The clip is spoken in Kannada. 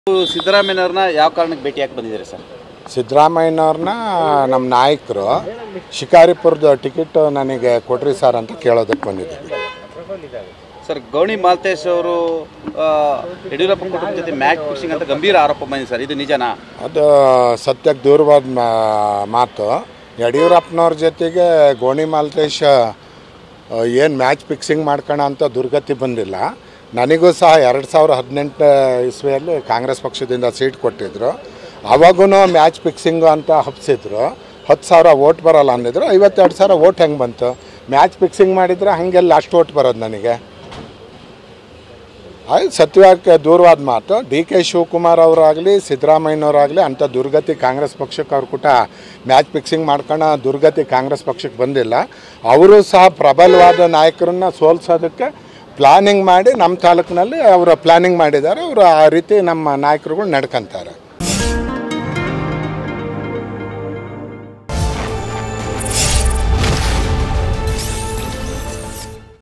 ಸಿದ್ದರಾಮಯ್ಯನವ್ರನ್ನ ಯಾವ ಕಾರಣಕ್ಕೆ ಭೇಟಿಯಾಗಿ ಬಂದಿದ್ದೀರಿ ಸರ್ ಸಿದ್ದರಾಮಯ್ಯನವ್ರನ್ನ ನಮ್ಮ ನಾಯಕರು ಶಿಕಾರಿಪುರದ ಟಿಕೆಟ್ ನನಗೆ ಕೊಡ್ರಿ ಸರ್ ಅಂತ ಕೇಳೋದಕ್ಕೆ ಬಂದಿದ್ದೀವಿ ಸರ್ ಗೌಣಿ ಮಾಲ್ತೇಶ್ ಅವರು ಆ, ಯಡಿಯೂರಪ್ಪ ಕುಟುಂಬದ ಜೊತೆ ಮ್ಯಾಚ್ ಫಿಕ್ಸಿಂಗ್ ಅಂತ ಗಂಭೀರ ಆರೋಪ ಬಂದಿದೆ ಸರ್ ಇದು ನಿಜನಾ ಅದು ಸತ್ಯಕ್ಕೆ ದೂರವಾದ ಮಾ- ಮಾತು ಯಡಿಯೂರಪ್ಪನವ್ರ ಜೊತೆಗೆ ಗೋಣಿ ಮಾಲ್ತೇಶ್ ಏನು ಮ್ಯಾಚ್ ಫಿಕ್ಸಿಂಗ್ ಮಾಡ್ಕೋಣ ಅಂತ ದುರ್ಗತಿ ಬಂದಿಲ್ಲ ನನಗೂ ಸಹ ಎರಡು ಸಾವಿರ ಹದಿನೆಂಟು ಇಸ್ವಿಯಲ್ಲಿ ಕಾಂಗ್ರೆಸ್ ಪಕ್ಷದಿಂದ ಸೀಟ್ ಕೊಟ್ಟಿದ್ರು ಅವಾಗೂ ಮ್ಯಾಚ್ ಫಿಕ್ಸಿಂಗು ಅಂತ ಹಬ್ಸಿದ್ರು ಹತ್ತು ಸಾವಿರ ಓಟ್ ಬರಲ್ಲ ಅಂದಿದ್ರು ಐವತ್ತೆರಡು ಸಾವಿರ ಓಟ್ ಹೆಂಗೆ ಬಂತು ಮ್ಯಾಚ್ ಫಿಕ್ಸಿಂಗ್ ಮಾಡಿದ್ರೆ ಹಾಗೆಲ್ಲ ಅಷ್ಟು ಓಟ್ ಬರೋದು ನನಗೆ ಆಯ್ತು ಸತ್ಯಕ್ಕೆ ದೂರವಾದ ಮಾತು ಡಿ ಕೆ ಶಿವಕುಮಾರ್ ಅವರಾಗಲಿ ಸಿದ್ದರಾಮಯ್ಯನವರಾಗಲಿ ಅಂಥ ದುರ್ಗತಿ ಕಾಂಗ್ರೆಸ್ ಪಕ್ಷಕ್ಕೆ ಅವ್ರ ಕೂಟ ಮ್ಯಾಚ್ ಫಿಕ್ಸಿಂಗ್ ಮಾಡ್ಕೊಂಡು ದುರ್ಗತಿ ಕಾಂಗ್ರೆಸ್ ಪಕ್ಷಕ್ಕೆ ಬಂದಿಲ್ಲ ಅವರು ಸಹ ಪ್ರಬಲವಾದ ನಾಯಕರನ್ನ ಸೋಲ್ಸೋದಕ್ಕೆ ಪ್ಲಾನಿಂಗ್ ಮಾಡಿ ನಮ್ಮ ತಾಲೂಕಿನಲ್ಲಿ ಅವರು ಪ್ಲಾನಿಂಗ್ ಮಾಡಿದ್ದಾರೆ ಅವರು ಆ ರೀತಿ ನಮ್ಮ ನಾಯಕರುಗಳು ನಡ್ಕೊಂತಾರೆ